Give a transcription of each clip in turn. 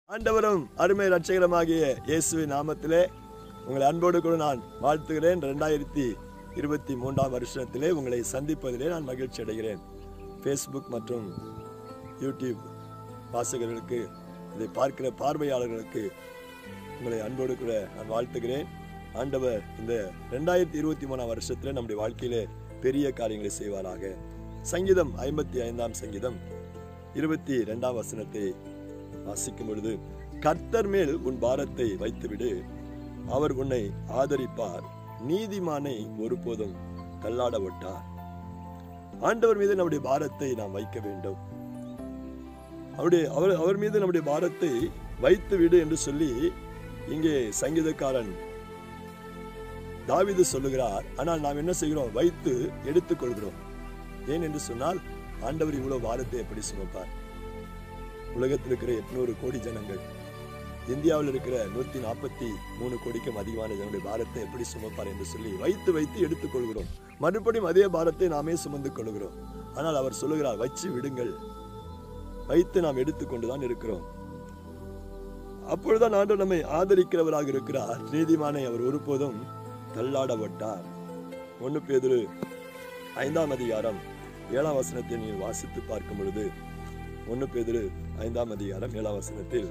ஆண்டவரும் அருமை ரட்சகரமாகிய இயேசுவின் நாமத்திலே உங்களை அன்போடு கூட நான் வாழ்த்துகிறேன் ரெண்டாயிரத்தி இருபத்தி மூன்றாம் வருஷத்திலே உங்களை சந்திப்பதிலே நான் மகிழ்ச்சி அடைகிறேன் ஃபேஸ்புக் மற்றும் யூடியூப் வாசகர்களுக்கு இதை பார்க்கிற பார்வையாளர்களுக்கு உங்களை அன்போடு கூட நான் வாழ்த்துகிறேன் ஆண்டவர் இந்த ரெண்டாயிரத்தி இருபத்தி மூணாம் வருஷத்துல நம்முடைய வாழ்க்கையிலே பெரிய காரியங்களை செய்வாராக சங்கீதம் ஐம்பத்தி ஐந்தாம் சங்கீதம் இருபத்தி ரெண்டாம் வசனத்தை வாசிக்கும் பொழுது கர்த்தர் மேல் உன் பாரத்தை வைத்துவிடு அவர் உன்னை ஆதரிப்பார் நீதிமானை ஒருபோதும் தள்ளாட விட்டார் ஆண்டவர் மீது நம்முடைய பாரத்தை நாம் வைக்க வேண்டும் அவருடைய அவர் அவர் மீது நம்முடைய பாரத்தை வைத்து விடு என்று சொல்லி இங்கே சங்கீதக்காரன் தாவீது சொல்லுகிறார் ஆனால் நாம் என்ன செய்கிறோம் வைத்து எடுத்துக்கொள்கிறோம் ஏன் என்று சொன்னால் ஆண்டவர் இவ்வளவு பாரத்தை எப்படி சுமப்பார் உலகத்தில் இருக்கிற எட்நூறு கோடி ஜனங்கள் இந்தியாவில் இருக்கிற நூத்தி நாற்பத்தி மூணு கோடிக்கும் அதிகமான ஜனங்களுடைய பாரத்தை எப்படி சுமப்பார் என்று சொல்லி வைத்து வைத்து எடுத்துக்கொள்கிறோம் மறுபடியும் அதே பாரத்தை நாமே சுமந்து கொள்கிறோம் ஆனால் அவர் சொல்லுகிறார் வச்சு விடுங்கள் வைத்து நாம் எடுத்துக்கொண்டுதான் இருக்கிறோம் அப்பொழுதுதான் ஆண்டவர் நம்மை ஆதரிக்கிறவராக இருக்கிறார் நீதிமானை அவர் ஒருபோதும் தள்ளாட விட்டார் ஒன்னு பேதுரு ஐந்தாம் அதிகாரம் ஏழாம் வசனத்தை நீங்கள் வாசித்து பார்க்கும் பொழுது ஒன்னு பேதுரு ஐந்தாம் அதிகாரம் ஏழாம் வசனத்தில்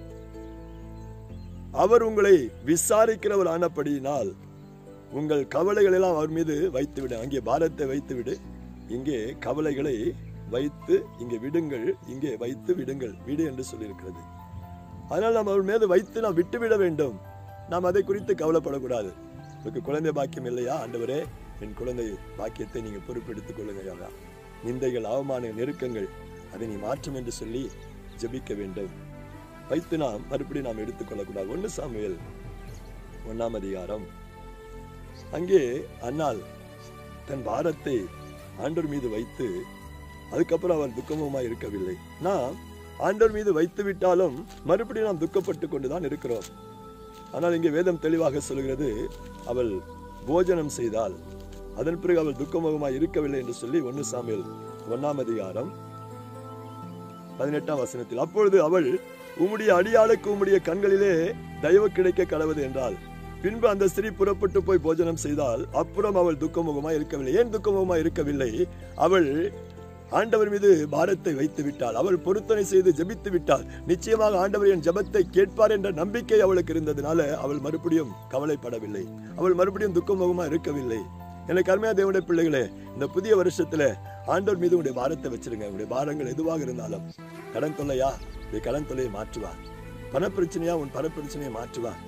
அவர் உங்களை விசாரிக்கிறவர் ஆனபடியினால் உங்கள் கவலைகள் எல்லாம் அவர் மீது வைத்து விடு அங்கே பாரத்தை வைத்து விடு இங்கே கவலைகளை வைத்து இங்கே விடுங்கள் இங்கே வைத்து விடுங்கள் விடு என்று சொல்லியிருக்கிறது அதனால் நாம் அவர் மீது வைத்து நாம் விட்டு விட வேண்டும் நாம் அதை குறித்து கவலைப்படக்கூடாது உங்களுக்கு குழந்தை பாக்கியம் இல்லையா ஆண்டவரே என் குழந்தை பாக்கியத்தை நீங்க பொறுப்பெடுத்துக் கொள்ளுங்க நிந்தைகள் அவமான நெருக்கங்கள் அதை நீ மாற்றும் என்று சொல்லி ஜெபிக்க வேண்டும் வைத்து நாம் மறுபடியும் நாம் எடுத்துக்கொள்ளக்கூடாது ஒன்று சாமுவேல் ஒன்னாம் அதிகாரம் அங்கே அன்னாள் தன் பாரத்தை ஆண்டவர் மீது வைத்து அதுக்கப்புறம் அவர் துக்கமுமாய் இருக்கவில்லை நாம் ஆண்டவர் மீது வைத்து விட்டாலும் மறுபடியும் நாம் துக்கப்பட்டு கொண்டுதான் இருக்கிறோம் ஆனால் இங்கே வேதம் தெளிவாக சொல்கிறது அவள் போஜனம் செய்தால் அதன் பிறகு அவள் துக்கமுகமாய் இருக்கவில்லை என்று சொல்லி ஒன்னு சாமியல் ஒன்னாம் அதிகாரம் பதினெட்டாம் வசனத்தில் அப்பொழுது அவள் உம்முடைய அடியாளுக்கு உம்முடைய கண்களிலே தயவு கிடைக்க கடவுது என்றால் பின்பு அந்த ஸ்திரீ புறப்பட்டு போய் போஜனம் செய்தால் அப்புறம் அவள் துக்கமுகமாய் இருக்கவில்லை ஏன் துக்கமுகமாய் இருக்கவில்லை அவள் ஆண்டவர் மீது பாரத்தை வைத்து விட்டாள் அவள் பொருத்தனை செய்து ஜெபித்து விட்டாள் நிச்சயமாக ஆண்டவர் என் ஜெபத்தை கேட்பார் என்ற நம்பிக்கை அவளுக்கு இருந்ததுனால அவள் மறுபடியும் கவலைப்படவில்லை அவள் மறுபடியும் துக்கமுகமா இருக்கவில்லை எனக்கு அருமையா தேவனுடைய பிள்ளைகளே இந்த புதிய வருஷத்துல ஆண்டவர் மீது உங்களுடைய பாரத்தை வச்சிருங்க உங்களுடைய பாரங்கள் எதுவாக இருந்தாலும் கடன் தொல்லையா உடைய கடன் தொல்லையை மாற்றுவார் பணப்பிரச்சனையா உன் பணப்பிரச்சனையை மாற்றுவார்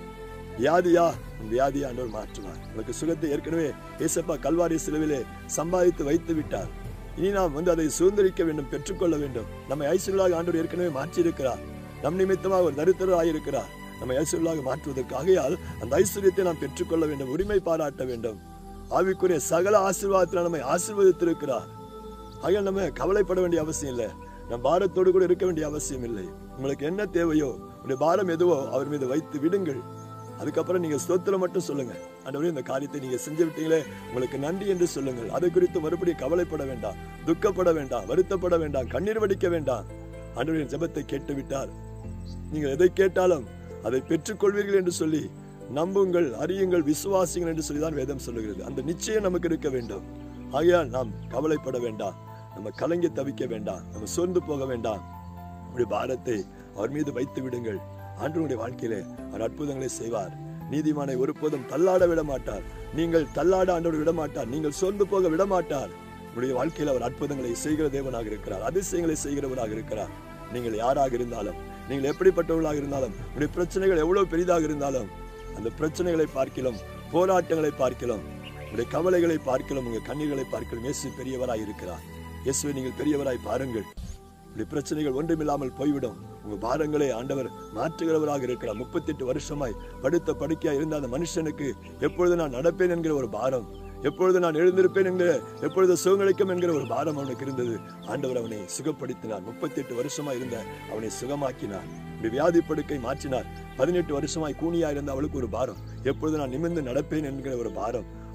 வியாதியா உன் வியாதியா ஆண்டவர் மாற்றுவார் உனக்கு சுகத்தை ஏற்கனவே ஏசப்பா கல்வாரி சிலுவிலே சம்பாதித்து வைத்து விட்டார் இனி நாம் வந்து அதை சுதந்திரிக்க வேண்டும் பெற்றுக்கொள்ள வேண்டும் நம்மை ஐஸ்வர்யாக ஆண்டவர் ஏற்கனவே மாற்றி இருக்கிறார் நம் நிமித்தமாக ஒரு தரித்திரராக இருக்கிறார் நம்மை ஐஸ்வர்யாக மாற்றுவதற்கு ஆகையால் அந்த ஐஸ்வர்யத்தை நாம் பெற்றுக்கொள்ள வேண்டும் உரிமை பாராட்ட வேண்டும் ஆவிக்குரிய சகல ஆசீர்வாதத்தில் நம்மை ஆசீர்வதித்திருக்கிறார் ஆகையால் நம்ம கவலைப்பட வேண்டிய அவசியம் இல்லை நம் பாரத்தோடு கூட இருக்க வேண்டிய அவசியம் இல்லை உங்களுக்கு என்ன தேவையோ உங்களுடைய பாரம் எதுவோ அவர் மீது வைத்து விடுங்கள் அதுக்கப்புறம் நீங்க ஸ்தோத்திரம் மட்டும் சொல்லுங்க ஆண்டவரே இந்த காரியத்தை நீங்க செஞ்சு விட்டீங்களே உங்களுக்கு நன்றி என்று சொல்லுங்கள் அதை குறித்து மறுபடியும் கவலைப்பட வேண்டாம் துக்கப்பட வேண்டாம் வருத்தப்பட வேண்டாம் கண்ணீர் வடிக்க வேண்டாம் ஆண்டவரின் ஜெபத்தை கேட்டு விட்டார் நீங்கள் எதை கேட்டாலும் அதை பெற்றுக்கொள்வீர்கள் என்று சொல்லி நம்புங்கள் அறியுங்கள் விசுவாசிங்கள் என்று சொல்லிதான் வேதம் சொல்லுகிறது அந்த நிச்சயம் நமக்கு இருக்க வேண்டும் ஆகையால் நாம் கவலைப்பட வேண்டாம் நம்ம கலங்கி தவிக்க வேண்டாம் நம்ம சோர்ந்து போக வேண்டாம் அப்படி பாரத்தை அவர் மீது வைத்து விடுங்கள் ஆண்டவருடைய வாழ்க்கையிலே அவர் அற்புதங்களை செய்வார் நீதிமானை ஒருபோதும் தள்ளாட விட மாட்டார் நீங்கள் தள்ளாட ஆண்டவர் விட மாட்டார் நீங்கள் சோர்ந்து போக விட மாட்டார் உங்களுடைய வாழ்க்கையில் அவர் அற்புதங்களை செய்கிற தேவனாக இருக்கிறார் அதிசயங்களை செய்கிறவராக இருக்கிறார் நீங்கள் யாராக இருந்தாலும் நீங்கள் எப்படிப்பட்டவர்களாக இருந்தாலும் உங்களுடைய பிரச்சனைகள் எவ்வளவு பெரிதாக இருந்தாலும் அந்த பிரச்சனைகளை பார்க்கலாம் போராட்டங்களை பார்க்கலாம் உங்களுடைய கவலைகளை பார்க்கலாம் உங்க கண்ணீர்களை பார்க்கலாம் இயேசு பெரியவராய் இருக்கிறார் இயேசுவை நீங்கள் பெரியவராய் பாருங்கள் உங்களுடைய பிரச்சனைகள் ஒன்றுமில்லாமல் போய்விடும் உங்க பாரங்களை ஆண்டவர் மாற்றுகிறவராக இருக்கிறார் முப்பத்தி எட்டு வருஷமாய் படுத்த படுக்கையா இருந்த அந்த மனுஷனுக்கு எப்பொழுது நான் நடப்பேன் என்கிற ஒரு பாரம் எப்பொழுது நான் எழுந்திருப்பேன் என்கிற எப்பொழுது சுகங்களிக்கும் என்கிற ஒரு பாரம் அவனுக்கு இருந்தது ஆண்டவர் அவனை சுகப்படுத்தினார் முப்பத்தி எட்டு வருஷமா இருந்த அவனை சுகமாக்கினார் இப்படி வியாதி படுக்கை மாற்றினார் பதினெட்டு வருஷமாய் கூனியா இருந்த அவளுக்கு ஒரு பாரம் எப்பொழுது நான் நிமிர்ந்து நடப்பேன் என்கிற ஒரு பாரம்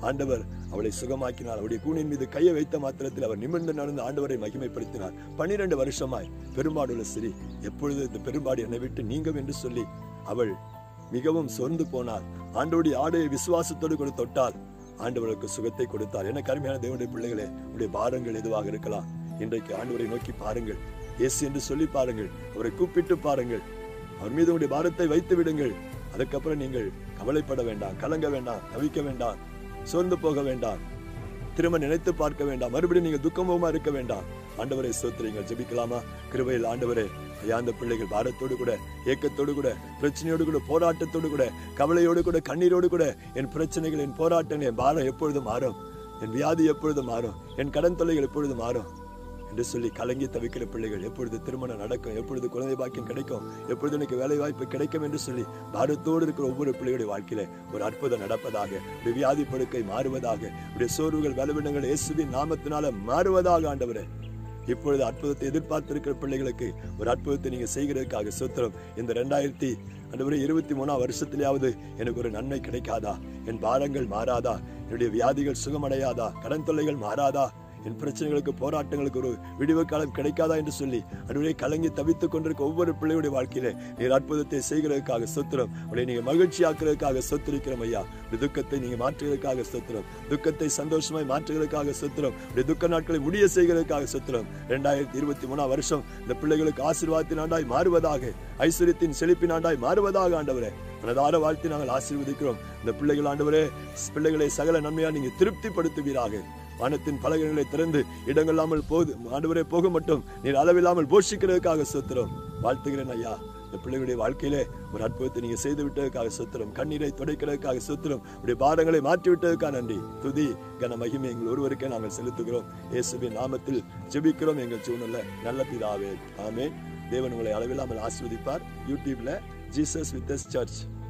ஆண்டவர் அவளை சுகமாக்கினார் அவருடைய கூனின் மீது கையை வைத்த மாத்திரத்தில் அவர் நிமிர்ந்து நடந்து ஆண்டவரை மகிமைப்படுத்தினார் பன்னிரண்டு வருஷமாய் பெரும்பாடுள்ள சிறி எப்பொழுது இந்த பெரும்பாடு என்னை விட்டு நீங்கும் என்று சொல்லி அவள் மிகவும் சொர்ந்து போனாள் ஆண்டோடைய ஆடையை விசுவாசத்தோடு கூட தொட்டால் ஆண்டவருக்கு சுகத்தை கொடுத்தார் என கருமையான தேவனுடைய பிள்ளைகளே உடைய பாரங்கள் எதுவாக இருக்கலாம் இன்றைக்கு ஆண்டவரை நோக்கி பாருங்கள் இயேசு என்று சொல்லி பாருங்கள் அவரை கூப்பிட்டு பாருங்கள் அவர் மீது உங்களுடைய பாரத்தை வைத்து விடுங்கள் அதுக்கப்புறம் நீங்கள் கவலைப்பட வேண்டாம் கலங்க வேண்டாம் தவிக்க வேண்டாம் சோர்ந்து போக வேண்டாம் திரும்ப நினைத்து பார்க்க வேண்டாம் மறுபடியும் நீங்க துக்கமுமா இருக்க வேண்டாம் ஆண்டவரை சோத்திரீங்கள் ஜெபிக்கலாமா கிருபையில் ஆண்டவரே ஐயா அந்த பிள்ளைகள் பாரத்தோடு கூட ஏக்கத்தோடு கூட பிரச்சனையோடு கூட போராட்டத்தோடு கூட கவலையோடு கூட கண்ணீரோடு கூட என் பிரச்சனைகள் என் போராட்டம் என் பாரம் எப்பொழுது மாறும் என் வியாதி எப்பொழுது மாறும் என் கடன் தொல்லைகள் எப்பொழுது மாறும் என்று சொல்லி கலங்கி தவிக்கிற பிள்ளைகள் எப்பொழுது திருமணம் நடக்கும் எப்பொழுது குழந்தை பாக்கியம் கிடைக்கும் எப்பொழுது எனக்கு வேலை வாய்ப்பு கிடைக்கும் என்று சொல்லி பாரத்தோடு இருக்கிற ஒவ்வொரு பிள்ளைகளுடைய வாழ்க்கையில ஒரு அற்புதம் நடப்பதாக ஒரு வியாதி படுக்கை மாறுவதாக உடைய சோர்வுகள் பலவீனங்கள் இயேசுவின் நாமத்தினால மாறுவதாக ஆண்டவரே இப்பொழுது அற்புதத்தை எதிர்பார்த்திருக்கிற பிள்ளைகளுக்கு ஒரு அற்புதத்தை நீங்க செய்கிறதுக்காக சுத்திரம் இந்த ரெண்டாயிரத்தி ஆண்டவரே இருபத்தி மூணாம் வருஷத்திலேயாவது எனக்கு ஒரு நன்மை கிடைக்காதா என் பாரங்கள் மாறாதா என்னுடைய வியாதிகள் சுகமடையாதா கடன் தொல்லைகள் மாறாதா என் பிரச்சனைகளுக்கு போராட்டங்களுக்கு ஒரு விடிவு காலம் கிடைக்காதா என்று சொல்லி அன்றைய கலங்கி தவித்துக் கொண்டிருக்க ஒவ்வொரு பிள்ளையுடைய வாழ்க்கையிலே நீர் அற்புதத்தை செய்கிறதுக்காக சொத்திரம் உடைய நீங்க மகிழ்ச்சி ஆக்குறதுக்காக சொத்திருக்கிறோம் ஐயா இந்த துக்கத்தை நீங்க மாற்றுவதற்காக சொத்திரம் துக்கத்தை சந்தோஷமாய் மாற்றுவதற்காக சொத்திரம் உடைய துக்க நாட்களை முடிய செய்கிறதுக்காக சொத்திரம் இரண்டாயிரத்தி இருபத்தி மூணாம் வருஷம் இந்த பிள்ளைகளுக்கு ஆசீர்வாதத்தின் ஆண்டாய் மாறுவதாக ஐஸ்வர்யத்தின் செழிப்பின் ஆண்டாய் மாறுவதாக ஆண்டவரே மனதார வாழ்த்தி நாங்கள் ஆசீர்வதிக்கிறோம் இந்த பிள்ளைகள் ஆண்டவரே பிள்ளைகளை சகல நன்மையா நீங்க திருப்திப்படுத்துவீராக வானத்தின் பலகங்களை திறந்து இடங்கள்லாமல் போது ஆண்டவரே போக மட்டும் நீர் அளவில்லாமல் போஷிக்கிறதுக்காக சொத்துறோம் வாழ்த்துகிறேன் ஐயா இந்த பிள்ளைகளுடைய வாழ்க்கையிலே ஒரு அற்புதத்தை நீங்க செய்து விட்டதுக்காக சொத்துறோம் கண்ணீரை துடைக்கிறதுக்காக சொத்துறோம் உடைய பாரங்களை மாற்றி விட்டதுக்காக நன்றி துதி கன மகிமை எங்கள் ஒருவருக்கே நாங்கள் செலுத்துகிறோம் இயேசுவின் நாமத்தில் ஜெபிக்கிறோம் எங்கள் சூழ்நிலை நல்ல பிதாவே ஆமென் தேவன் உங்களை அளவில்லாமல் ஆசீர்வதிப்பார் யூடியூப்ல ஜீசஸ் வித் சர்ச்